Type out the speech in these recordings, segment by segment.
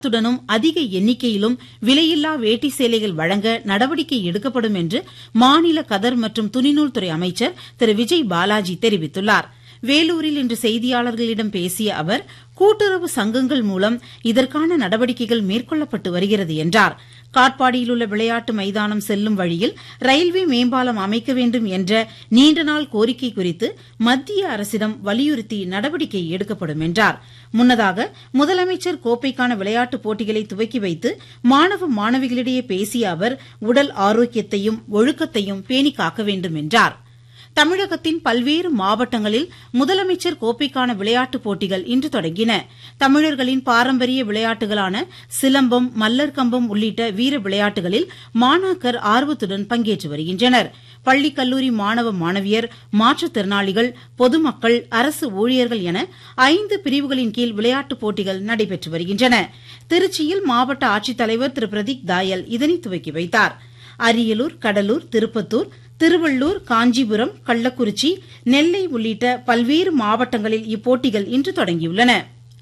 துடனும் அதிக எண்ணிக்கையிலும் விலையில்லா வேட்டி சேலைகள் வழங்க நடவடிக்கை எடுக்கப்படும் என்று மாநில கதர் மற்றும் துணிநூல் துறை அமைச்சர் திரு விஜய் பாலாஜி தெரிவித்துள்ளார் வேலூரில் இன்று செய்தியாளர்களிடம் பேசிய அவர் கூட்டுறவு சங்கங்கள் மூலம் இதற்கான நடவடிக்கைகள் மேற்கொள்ளப்பட்டு வருகிறது என்றார் காட்பாடியில் உள்ள விளையாட்டு மைதானம் செல்லும் வழியில் ரயில்வே மேம்பாலம் அமைக்க வேண்டும் என்ற நீண்டநாள் கோரிக்கை குறித்து மத்திய அரசிடம் வலியுறுத்தி நடவடிக்கை எடுக்கப்படும் என்றார் முன்னதாக முதலமைச்சர் கோப்பைக்கான விளையாட்டுப் போட்டிகளை துவக்கி வைத்து மாணவ மாணவிகளிடையே பேசிய அவர் உடல் ஆரோக்கியத்தையும் ஒழுக்கத்தையும் பேணி காக்க வேண்டும் என்றார் தமிழகத்தின் பல்வேறு மாவட்டங்களில் முதலமைச்சர் கோப்பைக்கான விளையாட்டுப் போட்டிகள் இன்று தொடங்கின தமிழர்களின் பாரம்பரிய விளையாட்டுகளான சிலம்பம் மல்லர் கம்பம் உள்ளிட்ட வீர விளையாட்டுகளில் மாணாக்கர் ஆர்வத்துடன் பங்கேற்று வருகின்றனர் பள்ளி கல்லூரி மாணவ மாணவியர் மாற்றுத்திறனாளிகள் பொதுமக்கள் அரசு ஊழியர்கள் என ஐந்து பிரிவுகளின் கீழ் விளையாட்டுப் போட்டிகள் நடைபெற்று வருகின்றன திருச்சியில் மாவட்ட ஆட்சித்தலைவர் திரு பிரதீக் தாயல் இதனை துவக்கி வைத்தார் அரியலூர் கடலூர் திருப்பத்தூர் திருவள்ளூர் காஞ்சிபுரம் கள்ளக்குறிச்சி நெல்லை உள்ளிட்ட பல்வேறு மாவட்டங்களில் இப்போட்டிகள் இன்று தொடங்கியுள்ளன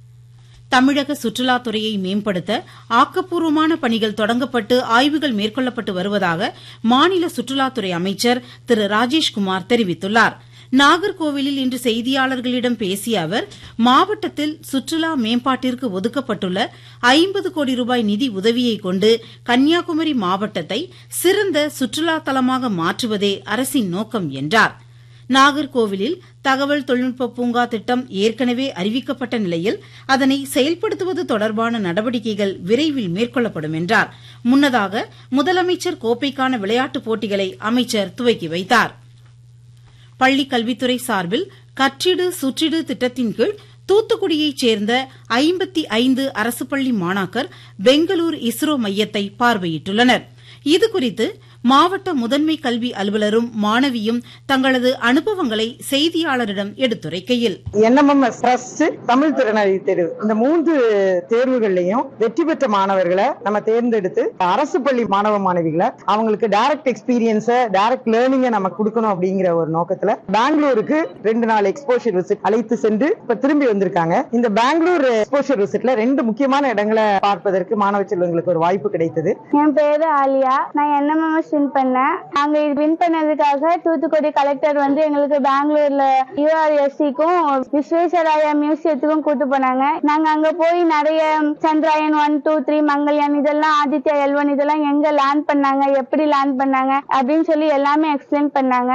தமிழக சுற்றுலாத்துறையை மேம்படுத்த ஆக்கப்பூர்வமான பணிகள் தொடங்கப்பட்டு ஆய்வுகள் மேற்கொள்ளப்பட்டு வருவதாக மாநில சுற்றுலாத்துறை அமைச்சர் திரு ராஜேஷ்குமார் தெரிவித்துள்ளார் நாகர்கோவிலில் இன்று செய்தியாளர்களிடம் பேசிய அவர் மாவட்டத்தில் சுற்றுலா மேம்பாட்டிற்கு ஒதுக்கப்பட்டுள்ள ஐம்பது கோடி ரூபாய் நிதி உதவியை கொண்டு கன்னியாகுமரி மாவட்டத்தை சிறந்த சுற்றுலா தலமாக மாற்றுவதே அரசின் நோக்கம் என்றார் நாகர்கோவிலில் தகவல் தொழில்நுட்ப பூங்கா திட்டம் ஏற்கனவே அறிவிக்கப்பட்ட நிலையில் அதனை செயல்படுத்துவது தொடர்பான நடவடிக்கைகள் விரைவில் மேற்கொள்ளப்படும் என்றார் முன்னதாக முதலமைச்சர் கோப்பைக்கான விளையாட்டுப் போட்டிகளை அமைச்சர் துவக்கி வைத்தார் பள்ளிக் கல்வித்துறை சார்பில் கற்றிடு சுற்றிடு திட்டத்தின் கீழ் தூத்துக்குடியைச் சேர்ந்த ஐம்பத்தி ஐந்து அரசு பள்ளி மாணாக்கர் பெங்களூரு இஸ்ரோ மையத்தை பார்வையிட்டுள்ளனர் இதுகுறித்து மாவட்ட முதன்மை கல்வி அலுவலரும் மாணவியும் தங்களது அனுபவங்களை செய்தியாளரிடம் எடுத்துரைக்கையில் என்எம்எம்எஸ் ட்ரஸ்ட் தமிழ் திறனாளி தேர்வு இந்த மூன்று தேர்வுகள்லையும் வெற்றி பெற்ற மாணவர்களை நம்ம தேர்ந்தெடுத்து அரசு பள்ளி மாணவ மாணவிகளை அவங்களுக்கு டைரக்ட் எக்ஸ்பீரியன்ஸ டைரக்ட் லேர்னிங்க நம்ம கொடுக்கணும் அப்படிங்கிற ஒரு நோக்கத்துல பெங்களூருக்கு ரெண்டு நாள் எக்ஸ்போஷர் விசிட் அழைத்து சென்று இப்ப திரும்பி வந்திருக்காங்க இந்த பெங்களூர் எக்ஸ்போஷர் விசிட்ல ரெண்டு முக்கியமான இடங்களை பார்ப்பதற்கு மாணவ செல்வங்களுக்கு ஒரு வாய்ப்பு கிடைத்தது என் பேரு ஆலியா நான் என்எம்எம்எஸ் வின் பண்ணேன் நாங்க இது வின் பண்ணதுக்காக தூத்துக்குடி கலெக்டர் வந்து எங்களுக்கு பெங்களூர்ல யூஆர்எஸ்சிக்கும் விஸ்வேஸ்வராயா மியூசியத்துக்கும் கூட்டு போனாங்க நாங்க அங்க போய் நிறைய Chandrayaan one two three Mangalyaan இதெல்லாம் ஆதித்யா எல் ஒன் இதெல்லாம் எங்க லேண்ட் பண்ணாங்க எப்படி லேண்ட் பண்ணாங்க அப்படின்னு சொல்லி எல்லாமே எக்ஸ்பிளைன் பண்ணாங்க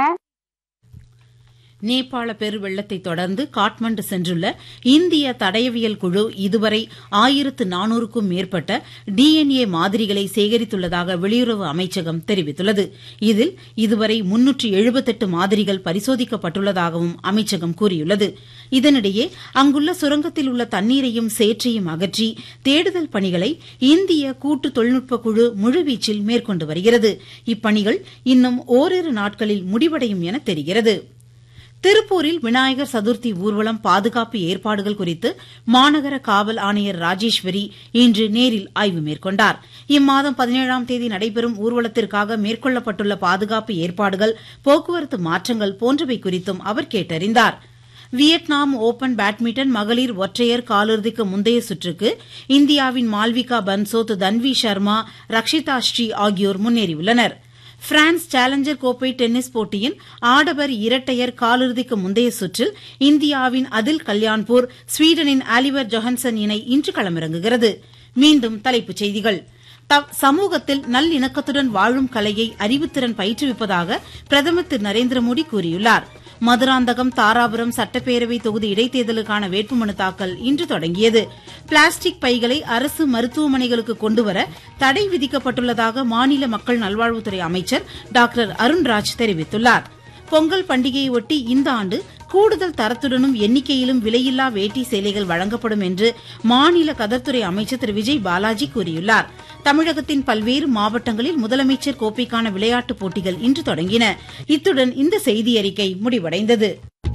நேபாள பெருவெள்ளத்தை தொடர்ந்து காட்மண்டு சென்றுள்ள இந்திய தடயவியல் குழு இதுவரை ஆயிரத்து நானூறுக்கும் மேற்பட்ட டிஎன்ஏ மாதிரிகளை சேகரித்துள்ளதாக வெளியுறவு அமைச்சகம் தெரிவித்துள்ளது இதில் இதுவரை முன்னூற்று எழுபத்தெட்டு மாதிரிகள் பரிசோதிக்கப்பட்டுள்ளதாகவும் அமைச்சகம் கூறியுள்ளது இதனிடையே அங்குள்ள சுரங்கத்தில் உள்ள தண்ணீரையும் சேற்றையும் அகற்றி தேடுதல் பணிகளை இந்திய கூட்டு தொழில்நுட்ப குழு முழுவீச்சில் மேற்கொண்டு வருகிறது இப்பணிகள் இன்னும் ஓரிரு நாட்களில் முடிவடையும் என தெரிகிறது திருப்பூரில் விநாயகர் சதுர்த்தி ஊர்வலம் பாதுகாப்பு ஏற்பாடுகள் குறித்து மாநகர காவல் ஆணையர் ராஜேஸ்வரி இன்று நேரில் ஆய்வு மேற்கொண்டார் இம்மாதம் பதினேழாம் தேதி நடைபெறும் ஊர்வலத்திற்காக மேற்கொள்ளப்பட்டுள்ள பாதுகாப்பு ஏற்பாடுகள் போக்குவரத்து மாற்றங்கள் போன்றவை குறித்தும் அவர் கேட்டறிந்தார் வியட்நாம் ஓபன் பேட்மிண்டன் மகளிர் ஒற்றையர் காலிறுதிக்கு முந்தைய சுற்றுக்கு இந்தியாவின் மால்விகா பன்சோத் தன்வி சர்மா ரக்ஷிதா ஸ்ரீ ஆகியோர் முன்னேறியுள்ளனா் பிரான்ஸ் சேலஞ்சர் கோப்பை டென்னிஸ் போட்டியின் ஆடவர் இரட்டையர் காலிறுதிக்கு முந்தைய சுற்றில் இந்தியாவின் அதில் கல்யாண்பூர் ஸ்வீடனின் ஆலிவர் ஜொஹன்சன் இணை இன்று களமிறங்குகிறது மீண்டும் தலைப்புச் செய்திகள் சமூகத்தில் நல்லிணக்கத்துடன் வாழும் கலையை அறிவுத்திறன் பயிற்றுவிப்பதாக பிரதமர் திரு நரேந்திர மோடி கூறியுள்ளார் மதுராந்தகம் தாராபுரம் சட்டப்பேரவை தொகுதி இடைத்தேர்தலுக்கான வேட்புமனு தாக்கல் இன்று தொடங்கியது பிளாஸ்டிக் பைகளை அரசு மருத்துவமனைகளுக்கு கொண்டுவர தடை விதிக்கப்பட்டுள்ளதாக மாநில மக்கள் நல்வாழ்வுத்துறை அமைச்சர் டாக்டர் அருண்ராஜ் தெரிவித்துள்ளார் பொங்கல் பண்டிகையொட்டி இந்த ஆண்டு கூடுதல் தரத்துடனும் எண்ணிக்கையிலும் விலையில்லா வேட்டி சேலைகள் வழங்கப்படும் என்று மாநில கதர்த்துறை அமைச்சர் திரு விஜய் பாலாஜி கூறியுள்ளார் தமிழகத்தின் பல்வேறு மாவட்டங்களில் முதலமைச்சர் கோப்பைக்கான விளையாட்டுப் போட்டிகள் இன்று தொடங்கின இத்துடன் இந்த செய்தியறிக்கை முடிவடைந்தது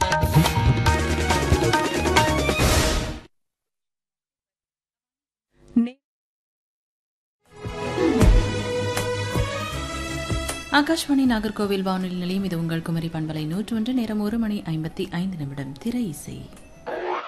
ஆகாஷ்வாணி நாகர்கோவில் வானொலி நிலையம் இது உங்கள் குமரி பண்பலை நூற்று ஒன்று நேரம் ஒரு மணி ஐம்பத்தி ஐந்து நிமிடம் திரை இசை